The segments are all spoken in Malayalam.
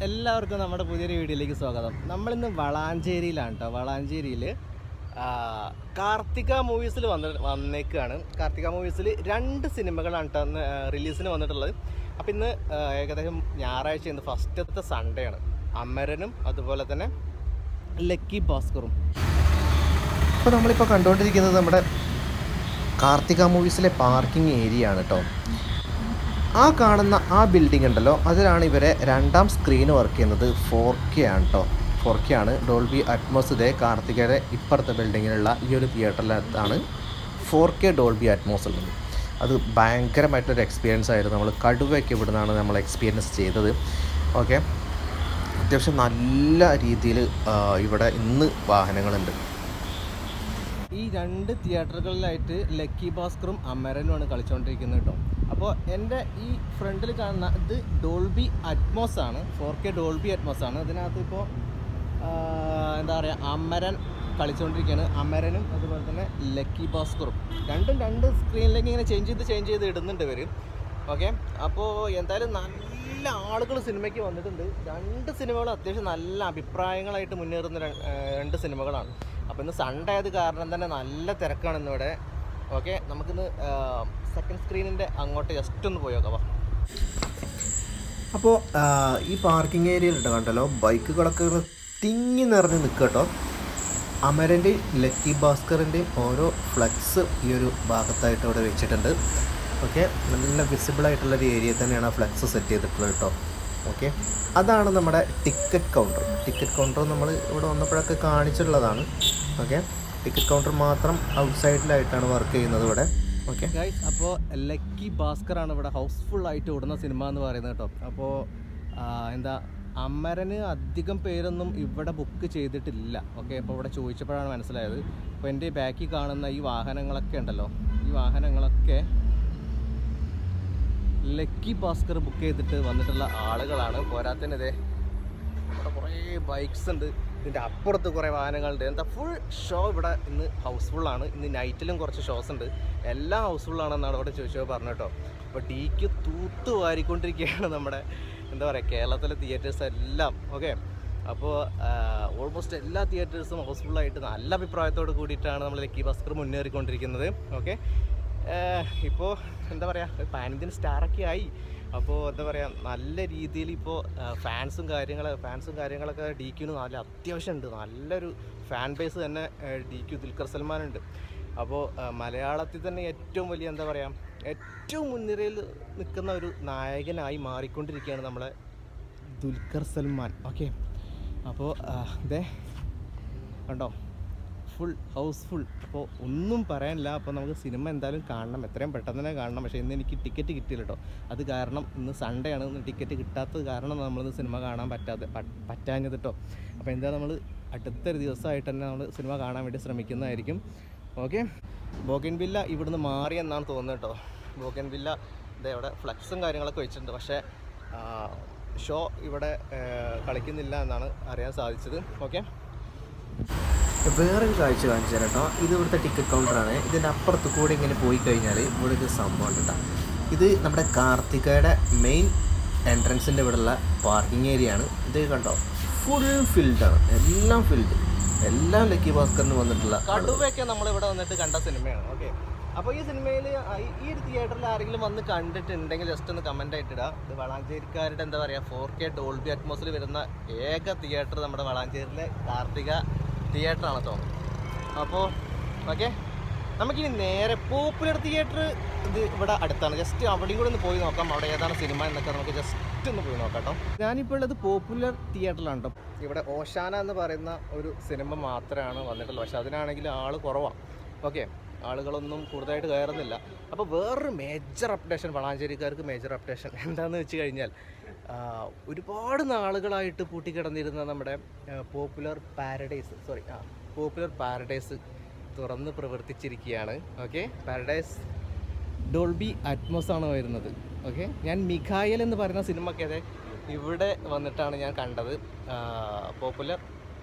എല്ലാവർക്കും നമ്മുടെ പുതിയൊരു വീഡിയോയിലേക്ക് സ്വാഗതം നമ്മളിന്ന് വളാഞ്ചേരിയിലാണ് കേട്ടോ വളാഞ്ചേരിയിൽ കാർത്തിക മൂവീസിൽ വന്ന് വന്നേക്കാണ് കാർത്തിക മൂവീസിൽ രണ്ട് സിനിമകളാണ് കേട്ടോ അന്ന് റിലീസിന് വന്നിട്ടുള്ളത് അപ്പോൾ ഇന്ന് ആ, ഏകദേശം ഞായറാഴ്ച ഇന്ന് ഫസ്റ്റത്തെ സൺഡേ ആണ് അമരനും അതുപോലെ തന്നെ ലക്കി ഭാസ്കറും അപ്പോൾ നമ്മളിപ്പോൾ കണ്ടുകൊണ്ടിരിക്കുന്നത് നമ്മുടെ കാർത്തിക മൂവീസിലെ പാർക്കിംഗ് ഏരിയ ആണ് കേട്ടോ ആ കാണുന്ന ആ ബിൽഡിംഗ് ഉണ്ടല്ലോ അതിലാണ് ഇവരെ രണ്ടാം സ്ക്രീൻ വർക്ക് ചെയ്യുന്നത് ഫോർ കെ ആണ് കേട്ടോ ഫോർ കെ ആണ് ഡോൾബി അറ്റ്മോസ് ഇതേ കാർത്തികയുടെ ഇപ്പുറത്തെ ബിൽഡിങ്ങിലുള്ള ഈ ഒരു തിയേറ്ററിലാണ് ഫോർ കെ ഡോൾബി അറ്റ്മോസ് ഉള്ളത് അത് ഭയങ്കരമായിട്ടൊരു എക്സ്പീരിയൻസ് ആയിരുന്നു നമ്മൾ കടുവയൊക്കെ ഇവിടുന്നാണ് നമ്മൾ എക്സ്പീരിയൻസ് ചെയ്തത് ഓക്കെ അത്യാവശ്യം നല്ല രീതിയിൽ ഇവിടെ ഇന്ന് വാഹനങ്ങളുണ്ട് ഈ രണ്ട് തിയേറ്ററുകളിലായിട്ട് ലക്കി ഭാസ്കറും അമരനുമാണ് കളിച്ചുകൊണ്ടിരിക്കുന്നത് കേട്ടോ അപ്പോൾ എൻ്റെ ഈ ഫ്രണ്ടിൽ കാണുന്ന ഇത് ഡോൾബി അറ്റ്മോസ് ആണ് ഫോർ കെ ഡോൾബി അറ്റ്മോസ് ആണ് ഇതിനകത്ത് ഇപ്പോൾ എന്താ പറയുക അമരൻ കളിച്ചുകൊണ്ടിരിക്കുകയാണ് അമരനും അതുപോലെ തന്നെ ലക്കി ഭാസ്കറും രണ്ടും രണ്ട് സ്ക്രീനിലേക്ക് ഇങ്ങനെ ചേഞ്ച് ചെയ്ത് ചേഞ്ച് ചെയ്ത് ഇടുന്നുണ്ട് ഇവർ ഓക്കെ അപ്പോൾ എന്തായാലും നല്ല ആളുകൾ സിനിമയ്ക്ക് വന്നിട്ടുണ്ട് രണ്ട് സിനിമകളും അത്യാവശ്യം നല്ല അഭിപ്രായങ്ങളായിട്ട് മുന്നേറുന്ന ര- ഏഹ് രണ്ട് സിനിമകളാണ് അപ്പോൾ ഇന്ന് സൺഡേ ആയത് കാരണം തന്നെ നല്ല തിരക്കാണ് ഇന്നിവിടെ ഓക്കെ നമുക്കിന്ന് സെക്കൻഡ് സ്ക്രീനിൻ്റെ അങ്ങോട്ട് ജസ്റ്റ് ഒന്ന് പോയി നോക്കാം വാ. അപ്പോൾ ഈ പാർക്കിംഗ് ഏരിയയിൽ ഉണ്ട് കണ്ടല്ലോ ബൈക്കുകളൊക്കെ ഇങ്ങനെ തിങ്ങി നിറഞ്ഞ് നിൽക്കുക കേട്ടോ അമരൻ്റെയും ലക്കി ഭാസ്കറിൻ്റെയും ഓരോ ഫ്ലക്സ് ഈ ഒരു ഭാഗത്തായിട്ട് ഇവിടെ വെച്ചിട്ടുണ്ട് ഓക്കെ നല്ല വിസിബിൾ ആയിട്ടുള്ളൊരു ഏരിയ തന്നെയാണ് ആ ഫ്ലക്സ് സെറ്റ് ചെയ്തിട്ടുള്ളത് കേട്ടോ ഓക്കെ അതാണ് നമ്മുടെ ടിക്കറ്റ് കൗണ്ടർ ടിക്കറ്റ് കൗണ്ടർ നമ്മൾ ഇവിടെ വന്നപ്പോഴൊക്കെ കാണിച്ചിട്ടുള്ളതാണ് ഓക്കെ ടിക്കറ്റ് കൗണ്ടർ മാത്രം ഔട്ട്സൈഡിലായിട്ടാണ് വർക്ക് ചെയ്യുന്നത് ഇവിടെ ഓക്കെ ഗൈസ് അപ്പോൾ ലക്കി ഭാസ്കറാണ് ഇവിടെ ഹൗസ്ഫുൾ ആയിട്ട് ഓടുന്ന സിനിമ എന്ന് പറയുന്നത് കേട്ടോ അപ്പോൾ എന്താ അമരന് അധികം പേരൊന്നും ഇവിടെ ബുക്ക് ചെയ്തിട്ടില്ല ഓക്കെ അപ്പോൾ ഇവിടെ ചോദിച്ചപ്പോഴാണ് മനസ്സിലായത് അപ്പോൾ എൻ്റെ ബാക്കിൽ കാണുന്ന ഈ വാഹനങ്ങളൊക്കെ ഉണ്ടല്ലോ ഈ വാഹനങ്ങളൊക്കെ ലക്കി ഭാസ്കർ ബുക്ക് ചെയ്തിട്ട് വന്നിട്ടുള്ള ആളുകളാണ് പോരാത്തതിനിതേ ഇവിടെ കുറേ ബൈക്സ് ഉണ്ട് ഇതിൻ്റെ അപ്പുറത്ത് കുറേ വാഹനങ്ങളുണ്ട് എന്താ ഫുൾ ഷോ ഇവിടെ ഇന്ന് ഹൗസ്ഫുള്ളാണ് ഇന്ന് നൈറ്റിലും കുറച്ച് ഷോസ് ഉണ്ട് എല്ലാം ഹൗസ്ഫുള്ളാണെന്നാണ് ഇവിടെ ചോദിച്ചോ പറഞ്ഞു കേട്ടോ അപ്പോൾ ഡിക്ക് തൂത്ത് വാരിക്കൊണ്ടിരിക്കുകയാണ് നമ്മുടെ എന്താ പറയുക കേരളത്തിലെ തിയേറ്റേഴ്സ് എല്ലാം ഓക്കെ അപ്പോൾ ഓൾമോസ്റ്റ് എല്ലാ തിയേറ്റേഴ്സും ഹൗസ്ഫുള്ളായിട്ട് നല്ല അഭിപ്രായത്തോട് കൂടിയിട്ടാണ് നമ്മൾ ലക്കി ഭാസ്കർ മുന്നേറിക്കൊണ്ടിരിക്കുന്നത് ഓക്കെ ഇപ്പോൾ എന്താ പറയുക പാനിന്ത്യൻ സ്റ്റാറൊക്കെ ആയി അപ്പോൾ എന്താ പറയുക നല്ല രീതിയിൽ ഇപ്പോൾ ഫാൻസും കാര്യങ്ങൾ ഫാൻസും കാര്യങ്ങളൊക്കെ ഡി ക്യൂന് നല്ല അത്യാവശ്യം ഉണ്ട് നല്ലൊരു ഫാൻ ബേസ് തന്നെ ഡി ക്യു ദുൽഖർ സൽമാൻ ഉണ്ട് അപ്പോൾ മലയാളത്തിൽ തന്നെ ഏറ്റവും വലിയ എന്താ പറയുക ഏറ്റവും മുൻനിരയിൽ നിൽക്കുന്ന ഒരു നായകനായി മാറിക്കൊണ്ടിരിക്കുകയാണ് നമ്മളെ ദുൽഖർ സൽമാൻ ഓക്കെ അപ്പോൾ ഇതേ കണ്ടോ ഫുൾ ഹൗസ്ഫുൾ അപ്പോൾ ഒന്നും പറയാനില്ല അപ്പോൾ നമുക്ക് സിനിമ എന്തായാലും കാണണം എത്രയും പെട്ടെന്ന് തന്നെ കാണണം പക്ഷേ ഇന്ന് എനിക്ക് ടിക്കറ്റ് കിട്ടിയില്ല കേട്ടോ അത് കാരണം ഇന്ന് സൺഡേ ആണ് ഇന്ന് ടിക്കറ്റ് കിട്ടാത്തത് കാരണം നമ്മളിന്ന് സിനിമ കാണാൻ പറ്റാതെ പ- പറ്റാഞ്ഞത് കേട്ടോ അപ്പോൾ എന്താ നമ്മൾ അടുത്തൊരു ദിവസമായിട്ട് തന്നെ നമ്മൾ സിനിമ കാണാൻ വേണ്ടി ശ്രമിക്കുന്നതായിരിക്കും ഓക്കെ ബോഗൻ വില്ല ഇവിടുന്ന് മാറി എന്നാണ് തോന്നുന്നത് കേട്ടോ ബോഗൻ വില്ല ഇതേ ഇവിടെ ഫ്ലക്സും കാര്യങ്ങളൊക്കെ വെച്ചിട്ടുണ്ട് പക്ഷേ ഷോ ഇവിടെ ആ, കളിക്കുന്നില്ല എന്നാണ് അറിയാൻ സാധിച്ചത് ഓക്കെ വേറൊരു കാഴ്ച കാണിച്ചു തരാം കേട്ടോ ഇത് ഇവിടുത്തെ ടിക്കറ്റ് കൗണ്ടറാണ് ഇതിൻ്റെ അപ്പുറത്ത് കൂടെ ഇങ്ങനെ പോയി കഴിഞ്ഞാൽ ഇവിടെ ഒരു സംഭവം ഉണ്ട് കേട്ടോ ഇത് നമ്മുടെ കാർത്തികയുടെ മെയിൻ എൻട്രൻസിൻ്റെ ഇവിടെയുള്ള പാർക്കിംഗ് ഏരിയ ആണ് ഇത് കണ്ടോ ഫുൾ ഫിൽഡാണ് എല്ലാം ഫിൽഡ് എല്ലാം ലക്കി ഭാസ്കറിന് വന്നിട്ടുള്ള ആളുകൾ. കടുവയൊക്കെ നമ്മൾ ഇവിടെ വന്നിട്ട് കണ്ട സിനിമയാണ് ഓക്കെ അപ്പോൾ ഈ സിനിമയിൽ ഈ ഒരു തിയേറ്ററിൽ ആരെങ്കിലും വന്ന് കണ്ടിട്ടുണ്ടെങ്കിൽ ജസ്റ്റ് ഒന്ന് കമൻ്റ് ആയിട്ട് ഇടുക ഇത് വളാഞ്ചേരിക്കാരുടെ എന്താ പറയുക ഫോർ കെ ഡോൾബി അറ്റ്മോസിൽ വരുന്ന ഏക തിയേറ്റർ നമ്മുടെ വളാഞ്ചേരിയിലെ കാർത്തിക തിയേറ്ററാണ് തോന്നുന്നു അപ്പോൾ ഓക്കെ നമുക്കിനി നേരെ പോപ്പുലർ തിയേറ്റർ ഇത് ഇവിടെ അടുത്താണ് ജസ്റ്റ് അവിടെയും കൂടെ ഒന്ന് പോയി നോക്കാം അവിടെ ഏതാണ് സിനിമ എന്നൊക്കെ നമുക്ക് ജസ്റ്റ് ഒന്ന് പോയി നോക്കാം കേട്ടോ ഞാനിപ്പോൾ ഉള്ളത് പോപ്പുലർ തിയേറ്ററിലാണ് കേട്ടോ ഇവിടെ ഓശാന എന്ന് പറയുന്ന ഒരു സിനിമ മാത്രമാണ് വന്നിട്ടുള്ളത് പക്ഷെ അതിനാണെങ്കിൽ ആൾ കുറവാണ് ഓക്കെ ആളുകളൊന്നും കൂടുതലായിട്ട് കയറുന്നില്ല അപ്പോൾ വേറൊരു മേജർ അപ്ഡേഷൻ വളാഞ്ചേരിക്കാർക്ക് മേജർ അപ്ഡേഷൻ എന്താണെന്ന് വെച്ച് കഴിഞ്ഞാൽ ആ, ഒരുപാട് നാളുകളായിട്ട് പൂട്ടിക്കിടന്നിരുന്ന നമ്മുടെ പോപ്പുലർ പാരഡൈസ് സോറി ആ പോപ്പുലർ പാരഡൈസ് തുറന്ന് പ്രവർത്തിച്ചിരിക്കുകയാണ് ഓക്കെ പാരഡൈസ് ഡോൾബി അറ്റ്മോസ് ആണ് വരുന്നത് ഓക്കെ ഞാൻ മിഖായൽ എന്ന് പറയുന്ന സിനിമ ഒക്കെ അതെ ഇവിടെ വന്നിട്ടാണ് ഞാൻ കണ്ടത് പോപ്പുലർ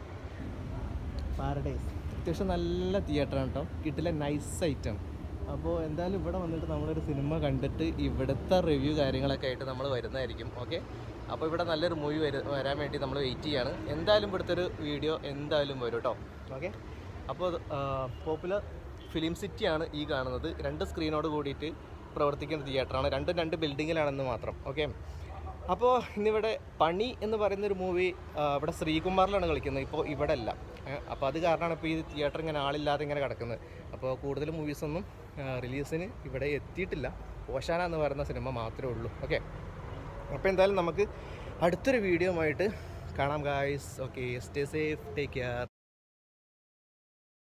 പാരഡൈസ് അത്യാവശ്യം നല്ല തിയേറ്ററാണ് കേട്ടോ കിട്ടില്ല നൈസ് ഐറ്റം അപ്പോൾ എന്തായാലും ഇവിടെ വന്നിട്ട് നമ്മളൊരു സിനിമ കണ്ടിട്ട് ഇവിടുത്തെ റിവ്യൂ കാര്യങ്ങളൊക്കെ ആയിട്ട് നമ്മൾ വരുന്നതായിരിക്കും ഓക്കെ അപ്പോൾ ഇവിടെ നല്ലൊരു മൂവി വര വരാൻ വേണ്ടി നമ്മൾ വെയിറ്റ് ചെയ്യാണ് എന്തായാലും ഇവിടുത്തെ ഒരു വീഡിയോ എന്തായാലും വരും കേട്ടോ ഓക്കെ അപ്പോൾ പോപ്പുലർ ഫിലിം സിറ്റിയാണ് ഈ കാണുന്നത് രണ്ട് സ്ക്രീനോട് കൂടിയിട്ട് പ്രവർത്തിക്കുന്ന തിയേറ്ററാണ് രണ്ടും രണ്ട് ബിൽഡിങ്ങിലാണെന്ന് മാത്രം ഓക്കെ അപ്പോൾ ഇന്നിവിടെ പണി എന്ന് പറയുന്ന ഒരു മൂവി ഇവിടെ ശ്രീകുമാറിലാണ് കളിക്കുന്നത് ഇപ്പോൾ ഇവിടെ അല്ല അപ്പോൾ അത് കാരണമാണ് ഇപ്പോൾ ഈ തിയേറ്റർ ഇങ്ങനെ ആളില്ലാതെ ഇങ്ങനെ കിടക്കുന്നത് അപ്പോൾ കൂടുതൽ മൂവീസൊന്നും റിലീസിന് ഇവിടെ എത്തിയിട്ടില്ല ഓശാന എന്ന് പറയുന്ന സിനിമ മാത്രമേ ഉള്ളൂ ഓക്കെ അപ്പോൾ എന്തായാലും നമുക്ക് അടുത്തൊരു വീഡിയോ ആയിട്ട് കാണാം guys okay stay safe take care